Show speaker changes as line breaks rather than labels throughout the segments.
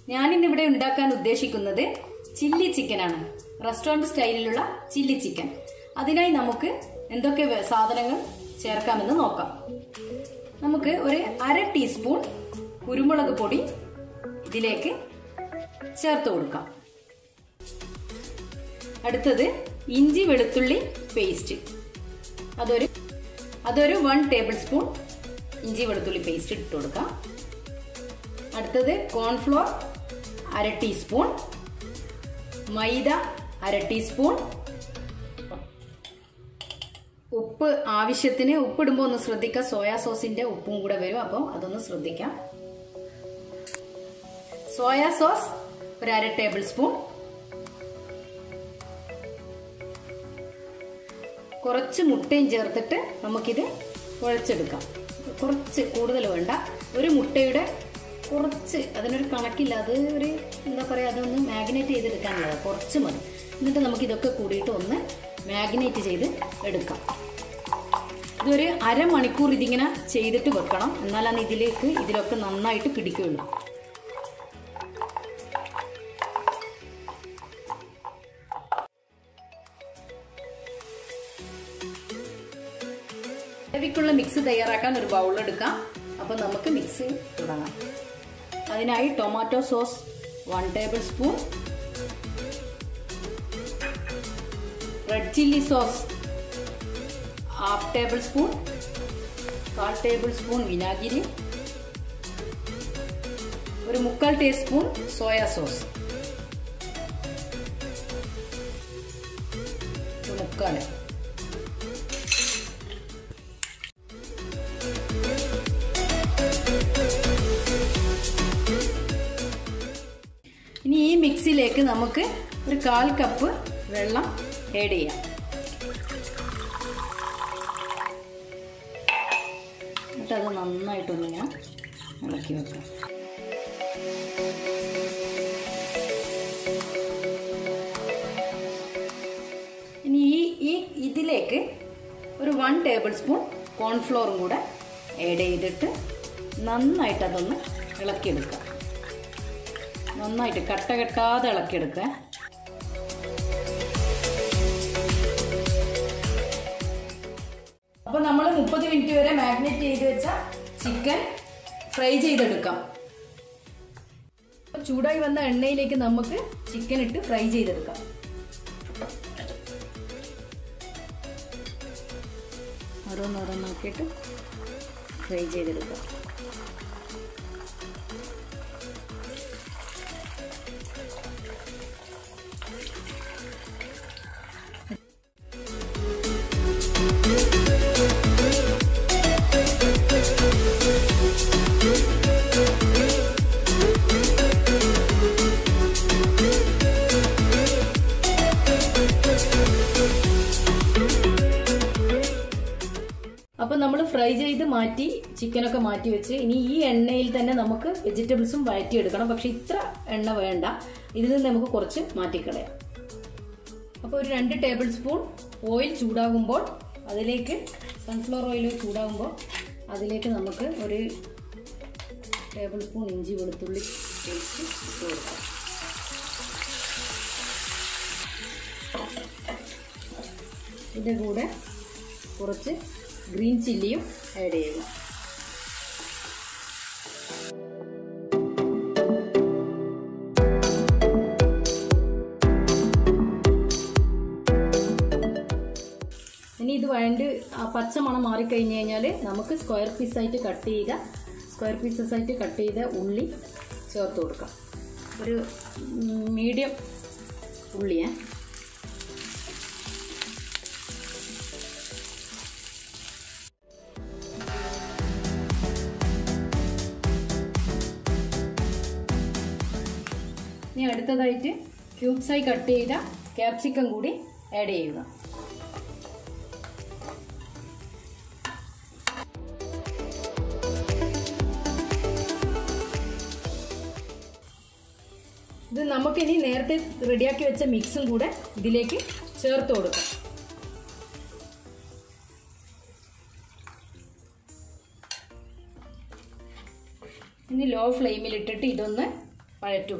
ഞാനിന്നിവിടെ ഉണ്ടാക്കാൻ ഉദ്ദേശിക്കുന്നത് ചില്ലി ചിക്കനാണ് റെസ്റ്റോറന്റ് സ്റ്റൈലിലുള്ള ചില്ലി ചിക്കൻ അതിനായി നമുക്ക് എന്തൊക്കെ വേ- സാധനങ്ങൾ ചേർക്കാമെന്ന് നോക്കാം നമുക്ക് ഒരു അര ടീസ്പൂൺ കുരുമുളക് പൊടി ഇതിലേക്ക് ചേർത്ത് കൊടുക്കാം അടുത്തത് ഇഞ്ചി വെളുത്തുള്ളി പേസ്റ്റ് അതൊരു അതൊരു വൺ ടേബിൾ സ്പൂൺ ഇഞ്ചി വെളുത്തുള്ളി പേസ്റ്റ് ഇട്ട് കൊടുക്കാം അടുത്തത് കോൺഫ്ലോർ അര ടീസ്പൂൺ മൈദ അര ടീസ്പൂൺ ഉപ്പ് ആവശ്യത്തിന് ഉപ്പിടുമ്പോൾ ഒന്ന് ശ്രദ്ധിക്കുക സോയാ സോസിന്റെ ഉപ്പും കൂടെ വരും അപ്പം അതൊന്ന് ശ്രദ്ധിക്കാം സോയാ സോസ് ഒരു അര ടേബിൾ സ്പൂൺ കുറച്ച് മുട്ടയും ചേർത്തിട്ട് നമുക്കിത് കുഴച്ചെടുക്കാം കുറച്ച് കൂടുതൽ വേണ്ട ഒരു മുട്ടയുടെ കുറച്ച് അതിനൊരു കണക്കില്ല അത് ഒരു എന്താ പറയുക അതൊന്ന് മാഗ്നേറ്റ് ചെയ്തെടുക്കാനുള്ളത് കുറച്ച് മതി എന്നിട്ട് നമുക്ക് ഇതൊക്കെ കൂടിയിട്ട് ഒന്ന് മാഗ്നേറ്റ് ചെയ്ത് എടുക്കാം ഇതൊരു അരമണിക്കൂർ ഇതിങ്ങനെ ചെയ്തിട്ട് വെക്കണം എന്നാലാണ് ഇതിലേക്ക് ഇതിലൊക്കെ നന്നായിട്ട് പിടിക്കുകയുള്ളൂ ഗ്രേവിക്കുള്ള മിക്സ് തയ്യാറാക്കാൻ ഒരു ബൗൾ എടുക്കാം അപ്പൊ നമുക്ക് മിക്സ് തുടങ്ങാം അതിനായി tomato sauce one table spoon red chilli sauce half table spoon കാൽ ടേബിൾ സ്പൂൺ വിനാഗിരി ഒരു മുക്കാൽ ടീസ്പൂൺ സോയാ സോസ് ഒരു മുക്കാൽ ഇനി ഈ മിക്സിയിലേക്ക് നമുക്ക് ഒരു കാൽ കപ്പ് വെള്ളം ആഡ് ചെയ്യാം എന്നിട്ട് അത് നന്നായിട്ടൊന്നിങ്ങനെ ഇളക്കി വെക്കാം ഇനി ഈ ഈ ഇതിലേക്ക് ഒരു വൺ ടേബിൾ സ്പൂൺ കോൺഫ്ലോറും കൂടെ ആഡ് ചെയ്തിട്ട് നന്നായിട്ട് അതൊന്ന് ഇളക്കിയെടുക്കാം നന്നായിട്ട് കട്ട കെട്ടാതെ ഇളക്കിയെടുക്കുക അപ്പൊ നമ്മൾ മുപ്പത് മിനിറ്റ് വരെ മാഗ്നേറ്റ് ചെയ്ത് വെച്ച ചിക്കൻ ഫ്രൈ ചെയ്തെടുക്കാം ചൂടായി വന്ന എണ്ണയിലേക്ക് നമുക്ക് ചിക്കൻ ഇട്ട് ഫ്രൈ ചെയ്തെടുക്കാം ഓരോന്നോരോന്നാക്കിയിട്ട് ഫ്രൈ ചെയ്തെടുക്കാം അപ്പൊ നമ്മൾ ഫ്രൈ ചെയ്ത് മാറ്റി ചിക്കനൊക്കെ മാറ്റി വെച്ച് ഇനി ഈ എണ്ണയിൽ തന്നെ നമുക്ക് വെജിറ്റബിൾസും വഴറ്റിയെടുക്കണം പക്ഷെ ഇത്ര എണ്ണ വേണ്ട ഇതിൽ നിന്ന് നമുക്ക് കുറച്ച് മാറ്റിക്കളയാം അപ്പോൾ ഒരു രണ്ട് ടേബിൾ സ്പൂൺ ഓയിൽ ചൂടാകുമ്പോൾ അതിലേക്ക് സൺഫ്ലവർ ഓയിൽ ചൂടാകുമ്പോൾ അതിലേക്ക് നമുക്ക് ഒരു ടേബിൾ സ്പൂൺ ഇഞ്ചി വെളുത്തുള്ളി പേസ്റ്റ് ഇട്ട് കൊടുക്കാം ഇതിൻ്റെ കൂടെ കുറച്ച് ഗ്രീൻ ചില്ലിയും ആഡ് ചെയ്യുക ഇനി ഇത് വഴണ്ട് ആ പച്ച മണം മാറിക്കഴിഞ്ഞ് കഴിഞ്ഞാൽ നമുക്ക് സ്ക്വയർ പീസായിട്ട് കട്ട് ചെയ്ത സ്ക്വയർ പീസസ് ആയിട്ട് കട്ട് ചെയ്ത ഉള്ളി ചേർത്ത് കൊടുക്കാം ഒരു മീഡിയം ഉള്ളിയേ ഇനി അടുത്തതായിട്ട് ക്യൂബ്സായി കട്ട് ചെയ്ത ക്യാപ്സിക്കം കൂടി ആഡ് ചെയ്യുക ഇത് നമുക്കിനി നേരത്തെ റെഡിയാക്കി വെച്ച മിക്സും കൂടെ ഇതിലേക്ക് ചേർത്ത് കൊടുക്കാം ഇനി ലോ ഫ്ലെയിമിൽ ഇട്ടിട്ട് ഇതൊന്ന് വഴറ്റുക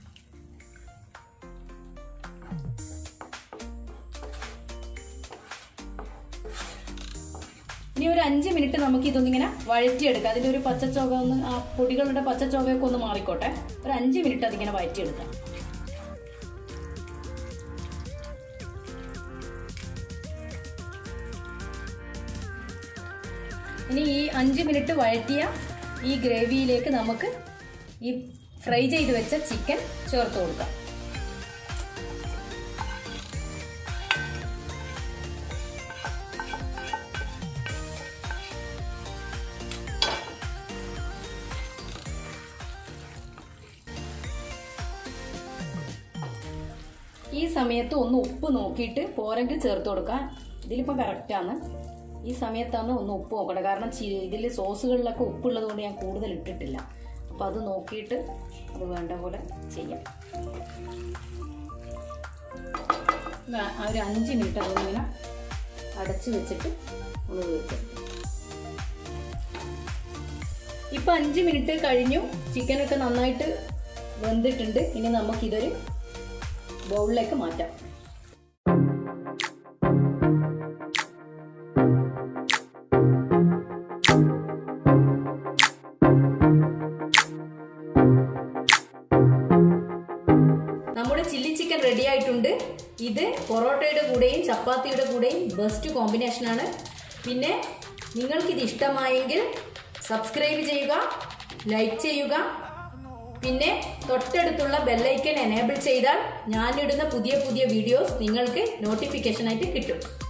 ഇനി ഒരു അഞ്ച് മിനിറ്റ് നമുക്ക് ഇതൊന്നിങ്ങനെ വഴറ്റിയെടുക്കാം അതിൻ്റെ ഒരു പച്ചച്ചോക ഒന്ന് ആ പൊടികളുടെ പച്ചച്ചോകയൊക്കെ ഒന്ന് മാറിക്കോട്ടെ ഒരു അഞ്ച് മിനിറ്റ് അതിങ്ങനെ വഴറ്റിയെടുക്കാം ഇനി ഈ അഞ്ച് മിനിറ്റ് വഴറ്റിയ ഈ ഗ്രേവിയിലേക്ക് നമുക്ക് ഈ ഫ്രൈ ചെയ്ത് വെച്ച ചിക്കൻ ചേർത്ത് കൊടുക്കാം ഈ സമയത്ത് ഒന്ന് ഉപ്പ് നോക്കിയിട്ട് പോരെങ്കിൽ ചേർത്ത് കൊടുക്കാം ഇതിലിപ്പോൾ കറക്റ്റാണ് ഈ സമയത്താണ് ഒന്ന് ഉപ്പ് നോക്കട്ടെ കാരണം ഇതിൽ സോസുകളിലൊക്കെ ഉപ്പുള്ളത് കൊണ്ട് ഞാൻ കൂടുതൽ ഇട്ടിട്ടില്ല അപ്പോൾ അത് നോക്കിയിട്ട് അത് വേണ്ട പോലെ ചെയ്യാം ആ ഒരു അഞ്ച് മിനിറ്റ് അതൊന്നിങ്ങനെ അടച്ചു വെച്ചിട്ട് ഒന്ന് വേവിച്ചെടുക്കും ഇപ്പൊ അഞ്ച് മിനിറ്റ് കഴിഞ്ഞു ചിക്കനൊക്കെ നന്നായിട്ട് വെന്തിട്ടുണ്ട് ഇനി നമുക്കിതൊരു ബൗളിലേക്ക് മാറ്റാം നമ്മുടെ ചില്ലി ചിക്കൻ റെഡി ആയിട്ടുണ്ട് ഇത് പൊറോട്ടയുടെ കൂടെയും ചപ്പാത്തിയുടെ കൂടെയും ബെസ്റ്റ് കോമ്പിനേഷനാണ് പിന്നെ നിങ്ങൾക്കിത് ഇഷ്ടമായെങ്കിൽ സബ്സ്ക്രൈബ് ചെയ്യുക ലൈക്ക് ചെയ്യുക പിന്നെ തൊട്ടടുത്തുള്ള ബെല്ലൈക്കൻ എനേബിൾ ചെയ്താൽ ഞാനിടുന്ന പുതിയ പുതിയ വീഡിയോസ് നിങ്ങൾക്ക് നോട്ടിഫിക്കേഷനായിട്ട് കിട്ടും